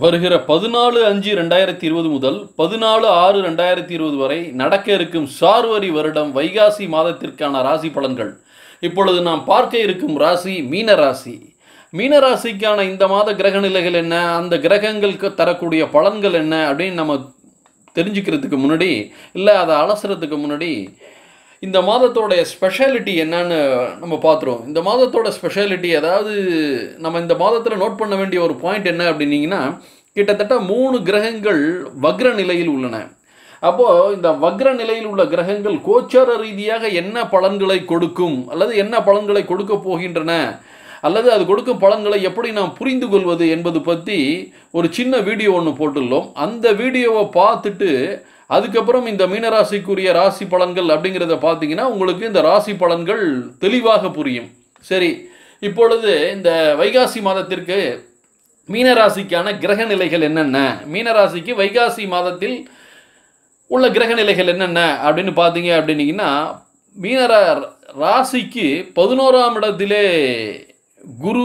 வருகிற பதினாலு அஞ்சு ரெண்டாயிரத்தி இருபது முதல் பதினாலு ஆறு ரெண்டாயிரத்தி இருபது வரை நடக்க இருக்கும் சார்வரி வருடம் வைகாசி மாதத்திற்கான ராசி பலன்கள் இப்பொழுது நாம் பார்க்க இருக்கும் ராசி மீன ராசி மீன ராசிக்கான இந்த மாத கிரக நிலைகள் என்ன அந்த கிரகங்களுக்கு தரக்கூடிய பலன்கள் என்ன அப்படின்னு நம்ம தெரிஞ்சுக்கிறதுக்கு முன்னாடி இல்லை அதை அலசுறதுக்கு முன்னாடி இந்த மாதத்தோடைய ஸ்பெஷாலிட்டி என்னன்னு நம்ம பார்த்துருவோம் இந்த மாதத்தோட ஸ்பெஷாலிட்டி அதாவது நம்ம இந்த மாதத்தில் நோட் பண்ண வேண்டிய ஒரு பாயிண்ட் என்ன அப்படின்னீங்கன்னா கிட்டத்தட்ட மூணு கிரகங்கள் வக்ர நிலையில் உள்ளன அப்போது இந்த வக்ர நிலையில் உள்ள கிரகங்கள் கோச்சார ரீதியாக என்ன பலன்களை கொடுக்கும் அல்லது என்ன பலன்களை கொடுக்க போகின்றன அல்லது அது கொடுக்கும் பலன்களை எப்படி நாம் புரிந்து கொள்வது என்பது பற்றி ஒரு சின்ன வீடியோ ஒன்று போட்டுள்ளோம் அந்த வீடியோவை பார்த்துட்டு அதுக்கப்புறம் இந்த மீனராசிக்குரிய ராசி பலன்கள் அப்படிங்கிறத பார்த்தீங்கன்னா உங்களுக்கு இந்த ராசி பலன்கள் தெளிவாக புரியும் சரி இப்பொழுது இந்த வைகாசி மாதத்திற்கு மீனராசிக்கான கிரக நிலைகள் என்னென்ன மீனராசிக்கு வைகாசி மாதத்தில் உள்ள கிரக நிலைகள் என்னென்ன அப்படின்னு பார்த்தீங்க அப்படின்னீங்கன்னா மீனர ராசிக்கு பதினோராம் இடத்திலே குரு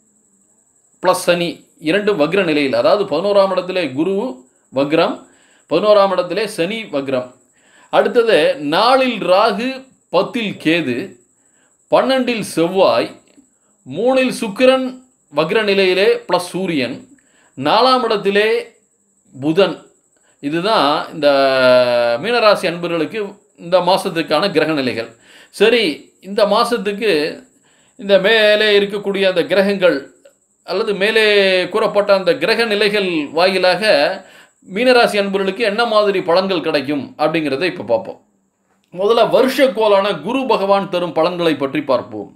ப்ளஸ் சனி இரண்டு வக்ர நிலையில் அதாவது பதினோராம் இடத்திலே குரு வக்ரம் பதினோராம் இடத்திலே சனி வக்ரம் அடுத்தது நாலில் ராகு பத்தில் கேது பன்னெண்டில் செவ்வாய் மூணில் சுக்கிரன் வக்ர நிலையிலே ப்ளஸ் சூரியன் நாலாம் இடத்திலே புதன் இதுதான் இந்த மீனராசி அன்பர்களுக்கு இந்த மாதத்துக்கான கிரக நிலைகள் சரி இந்த மாதத்துக்கு இந்த மேலே இருக்கக்கூடிய அந்த கிரகங்கள் அல்லது மேலே கூறப்பட்ட அந்த கிரக நிலைகள் வாயிலாக மீனராசி அன்பர்களுக்கு என்ன மாதிரி பலன்கள் கிடைக்கும் அப்படிங்கிறத இப்போ பார்ப்போம் முதல்ல வருஷ கோளான குரு பகவான் தரும் பலன்களை பற்றி பார்ப்போம்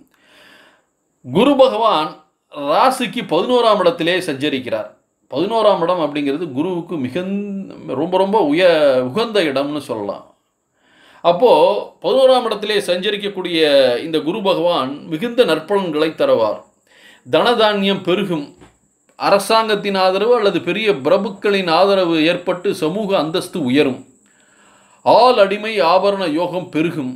குரு பகவான் ராசிக்கு பதினோராம் இடத்திலே சஞ்சரிக்கிறார் பதினோராம் இடம் அப்படிங்கிறது குருவுக்கு மிகுந்த ரொம்ப ரொம்ப உய உகந்த இடம்னு சொல்லலாம் அப்போது பதினோராம் இடத்திலே சஞ்சரிக்கக்கூடிய இந்த குரு பகவான் மிகுந்த நற்பலன்களை தருவார் தனதானியம் பெருகும் அரசாங்கத்தின் ஆதரவு அல்லது பெரிய பிரபுக்களின் ஆதரவு ஏற்பட்டு சமூக அந்தஸ்து உயரும் ஆள் அடிமை ஆபரண யோகம் பெருகும்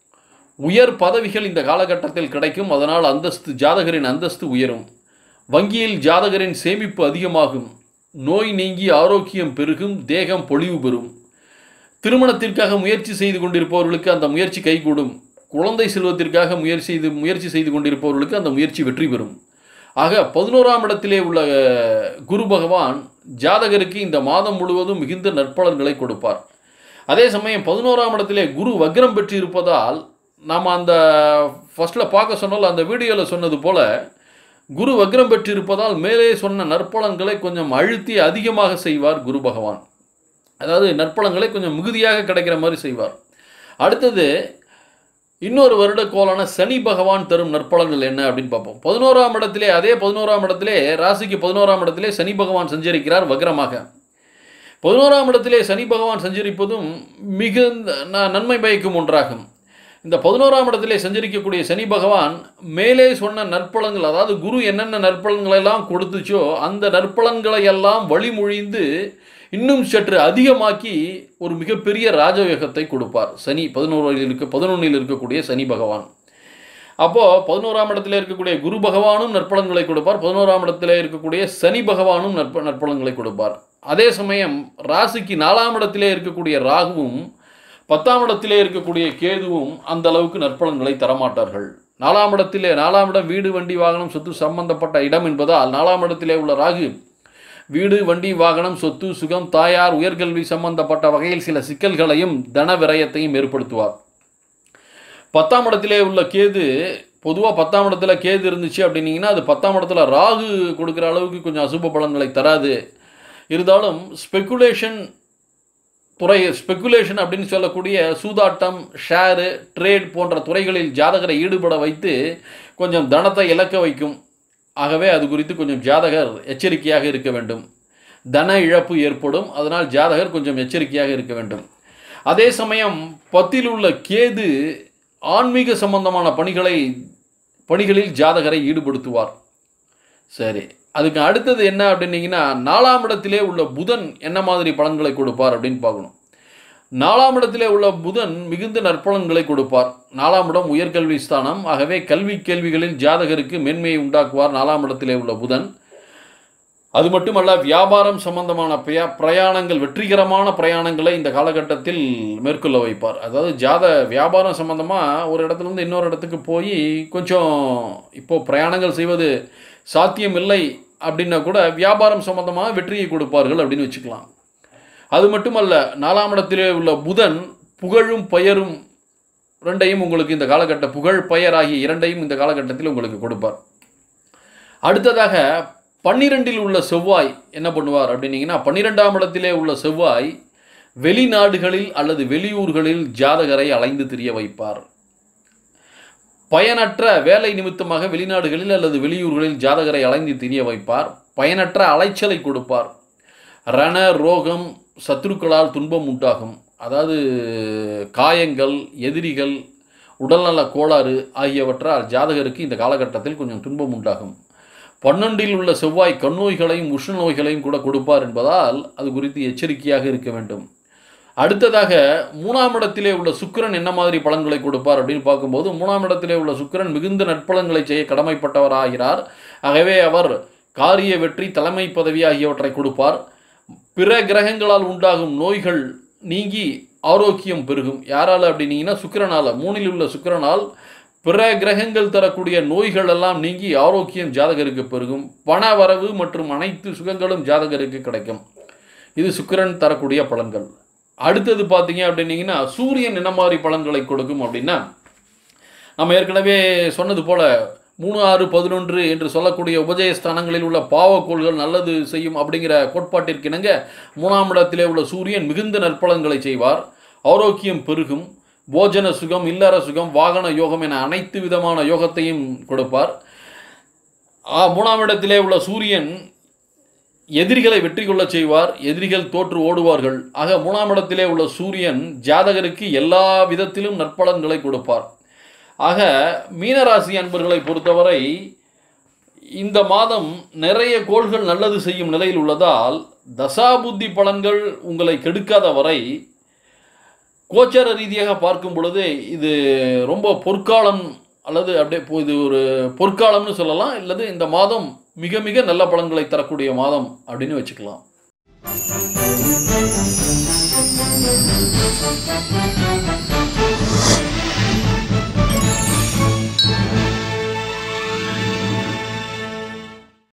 உயர் பதவிகள் இந்த காலகட்டத்தில் கிடைக்கும் அதனால் அந்தஸ்து ஜாதகரின் அந்தஸ்து உயரும் வங்கியில் ஜாதகரின் சேமிப்பு அதிகமாகும் நோய் நீங்கி ஆரோக்கியம் பெருகும் தேகம் பொலிவு பெறும் திருமணத்திற்காக முயற்சி செய்து கொண்டிருப்பவர்களுக்கு அந்த முயற்சி கைகூடும் குழந்தை செல்வத்திற்காக முயற்சி செய்து முயற்சி செய்து கொண்டிருப்பவர்களுக்கு அந்த முயற்சி வெற்றி பெறும் ஆக பதினோராம் இடத்திலே உள்ள குரு பகவான் ஜாதகருக்கு இந்த மாதம் முழுவதும் மிகுந்த நற்பலன்களை கொடுப்பார் அதே சமயம் பதினோராம் இடத்திலே குரு வக்ரம் பெற்று இருப்பதால் நாம் அந்த ஃபஸ்ட்டில் பார்க்க சொன்னால அந்த வீடியோவில் சொன்னது போல் குரு வக்ரம் பெற்று இருப்பதால் மேலே சொன்ன நற்பலன்களை கொஞ்சம் அழுத்தி அதிகமாக செய்வார் குரு பகவான் அதாவது நற்பலன்களை கொஞ்சம் மிகுதியாக கிடைக்கிற மாதிரி செய்வார் அடுத்தது இன்னொரு வருட கோலான சனி பகவான் தரும் நற்பலன்கள் என்ன அப்படின்னு பார்ப்போம் பதினோராம் இடத்திலே அதே பதினோராம் இடத்திலே ராசிக்கு பதினோராம் இடத்திலே சனி பகவான் சஞ்சரிக்கிறார் வக்ரமாக பதினோராம் இடத்திலே சனி பகவான் சஞ்சரிப்பதும் மிகுந்த நன்மை பயக்கும் ஒன்றாகும் இந்த பதினோராம் இடத்திலே சஞ்சரிக்கக்கூடிய சனி பகவான் மேலே சொன்ன நற்பலன்கள் அதாவது குரு என்னென்ன நற்பலன்களை எல்லாம் கொடுத்துச்சோ அந்த நற்பலன்களை எல்லாம் வழிமொழிந்து இன்னும் சற்று அதிகமாக்கி ஒரு மிகப்பெரிய ராஜயோகத்தை கொடுப்பார் சனி பதினோரில் இருக்க பதினொன்றில் இருக்கக்கூடிய சனி பகவான் அப்போது பதினோராம் இடத்துல இருக்கக்கூடிய குரு பகவானும் நற்பலன்களை கொடுப்பார் பதினோராம் இடத்துல இருக்கக்கூடிய சனி பகவானும் நற்ப நற்பலன்களை கொடுப்பார் அதே சமயம் ராசிக்கு நாலாம் இடத்திலே இருக்கக்கூடிய ராகுவும் பத்தாம் இடத்திலே இருக்கக்கூடிய கேதுவும் அந்த அளவுக்கு நற்பலன்களை தரமாட்டார்கள் நாலாம் இடத்திலே நாலாம் இடம் வீடு வண்டி வாகனம் சொத்து சம்பந்தப்பட்ட இடம் என்பதால் நாலாம் இடத்திலே உள்ள ராகு வீடு வண்டி வாகனம் சொத்து சுகம் தாயார் உயர்கல்வி சம்பந்தப்பட்ட வகையில் சில சிக்கல்களையும் தன விரயத்தையும் ஏற்படுத்துவார் பத்தாம் இடத்திலே உள்ள கேது பொதுவாக பத்தாம் இடத்துல கேது இருந்துச்சு அப்படின்னீங்கன்னா அது பத்தாம் இடத்துல ராகு கொடுக்குற அளவுக்கு கொஞ்சம் அசுப பலன்களை தராது இருந்தாலும் ஸ்பெக்குலேஷன் துறை ஸ்பெக்குலேஷன் அப்படின்னு சொல்லக்கூடிய சூதாட்டம் ஷேரு ட்ரேட் போன்ற துறைகளில் ஜாதகரை ஈடுபட வைத்து கொஞ்சம் தனத்தை இழக்க வைக்கும் ஆகவே அது குறித்து கொஞ்சம் ஜாதகர் எச்சரிக்கையாக இருக்க வேண்டும் தன இழப்பு ஏற்படும் அதனால் ஜாதகர் கொஞ்சம் எச்சரிக்கையாக இருக்க வேண்டும் அதே சமயம் பத்தில் உள்ள கேது ஆன்மீக சம்பந்தமான பணிகளை பணிகளில் ஜாதகரை ஈடுபடுத்துவார் சரி அதுக்கு அடுத்தது என்ன அப்படின்னீங்கன்னா நாலாம் இடத்திலே உள்ள புதன் என்ன மாதிரி பலன்களை கொடுப்பார் அப்படின்னு பார்க்கணும் நாலாம் இடத்திலே உள்ள புதன் மிகுந்த நற்பலன்களை கொடுப்பார் நாலாம் இடம் உயர்கல்வி ஸ்தானம் ஆகவே கல்வி கேள்விகளில் ஜாதகருக்கு மேன்மையை உண்டாக்குவார் நாலாம் இடத்திலே உள்ள புதன் அது மட்டுமல்ல வியாபாரம் சம்பந்தமான பிரயா பிரயாணங்கள் வெற்றிகரமான பிரயாணங்களை இந்த காலகட்டத்தில் மேற்கொள்ள வைப்பார் அதாவது ஜாத வியாபாரம் சம்பந்தமாக ஒரு இடத்துலேருந்து இன்னொரு இடத்துக்கு போய் கொஞ்சம் இப்போது பிரயாணங்கள் செய்வது சாத்தியமில்லை அப்படின்னா கூட வியாபாரம் சம்பந்தமாக வெற்றியை கொடுப்பார்கள் அப்படின்னு வச்சுக்கலாம் அது மட்டுமல்ல நாலாம் இடத்திலே உள்ள புதன் புகழும் பெயரும் ரெண்டையும் உங்களுக்கு இந்த காலகட்ட புகழ் பெயர் ஆகிய இரண்டையும் இந்த காலகட்டத்தில் உங்களுக்கு கொடுப்பார் அடுத்ததாக பன்னிரெண்டில் உள்ள செவ்வாய் என்ன பண்ணுவார் அப்படின்னீங்கன்னா பன்னிரெண்டாம் இடத்திலே உள்ள செவ்வாய் வெளிநாடுகளில் அல்லது வெளியூர்களில் ஜாதகரை அலைந்து திரிய வைப்பார் பயனற்ற வேலை நிமித்தமாக வெளிநாடுகளில் அல்லது வெளியூர்களில் ஜாதகரை அலைந்து திரிய வைப்பார் பயனற்ற அலைச்சலை கொடுப்பார் ரண ரோகம் சத்துருக்களால் துன்பம் உண்டாகும் அதாவது காயங்கள் எதிரிகள் உடல்நல கோளாறு ஆகியவற்றால் ஜாதகருக்கு இந்த காலகட்டத்தில் கொஞ்சம் துன்பம் உண்டாகும் பன்னெண்டில் உள்ள செவ்வாய் கண்ணோய்களையும் உஷ்ண நோய்களையும் கூட கொடுப்பார் என்பதால் அது குறித்து எச்சரிக்கையாக இருக்க வேண்டும் அடுத்ததாக மூணாம் இடத்திலே உள்ள சுக்கிரன் என்ன மாதிரி பலன்களை கொடுப்பார் அப்படின்னு பார்க்கும்போது மூணாம் இடத்திலே உள்ள சுக்கிரன் மிகுந்த நற்பலன்களை செய்ய கடமைப்பட்டவராகிறார் ஆகவே அவர் காரிய வெற்றி தலைமை பதவி ஆகியவற்றை கொடுப்பார் பிற கிரகங்களால் உண்டாகும் நோய்கள் நீங்கி ஆரோக்கியம் பெருகும் யாரால் அப்படின்னீங்கன்னா சுக்கிரனால் மூணில் உள்ள சுக்கிரனால் பிற கிரகங்கள் தரக்கூடிய நோய்கள் எல்லாம் நீங்கி ஆரோக்கியம் ஜாதகருக்கு பெருகும் பண வரவு மற்றும் அனைத்து சுகங்களும் ஜாதகருக்கு கிடைக்கும் இது சுக்கிரன் தரக்கூடிய பலன்கள் அடுத்தது பார்த்தீங்க அப்படின்னீங்கன்னா சூரியன் என்ன மாதிரி பலன்களை கொடுக்கும் அப்படின்னா நம்ம ஏற்கனவே சொன்னது போல மூணு ஆறு பதினொன்று என்று சொல்லக்கூடிய உபஜய ஸ்தானங்களில் உள்ள பாவக்கோள்கள் நல்லது செய்யும் அப்படிங்கிற கோட்பாட்டிற்கு இணங்க மூணாம் இடத்திலே உள்ள சூரியன் மிகுந்த நற்பலன்களை செய்வார் ஆரோக்கியம் பெருகும் போஜன சுகம் இல்லற சுகம் வாகன யோகம் என அனைத்து விதமான யோகத்தையும் கொடுப்பார் ஆ, மூணாம் இடத்திலே உள்ள சூரியன் எதிரிகளை வெற்றி கொள்ளச் செய்வார் எதிரிகள் தோற்று ஓடுவார்கள் ஆக மூணாம் இடத்திலே உள்ள சூரியன் ஜாதகருக்கு எல்லா விதத்திலும் நற்பலன்களை கொடுப்பார் ஆக மீனராசி அன்பர்களை பொறுத்தவரை இந்த மாதம் நிறைய கோள்கள் நல்லது செய்யும் நிலையில் உள்ளதால் தசாபுத்தி பலன்கள் உங்களை கெடுக்காத வரை கோச்சார ரீதியாக பார்க்கும் பொழுது இது ரொம்ப பொற்காலம் அல்லது அப்படியே இப்போ இது ஒரு பொற்காலம்னு சொல்லலாம் அல்லது இந்த மாதம் மிக மிக நல்ல பலன்களை தரக்கூடிய மாதம் அப்படின்னு வச்சுக்கலாம்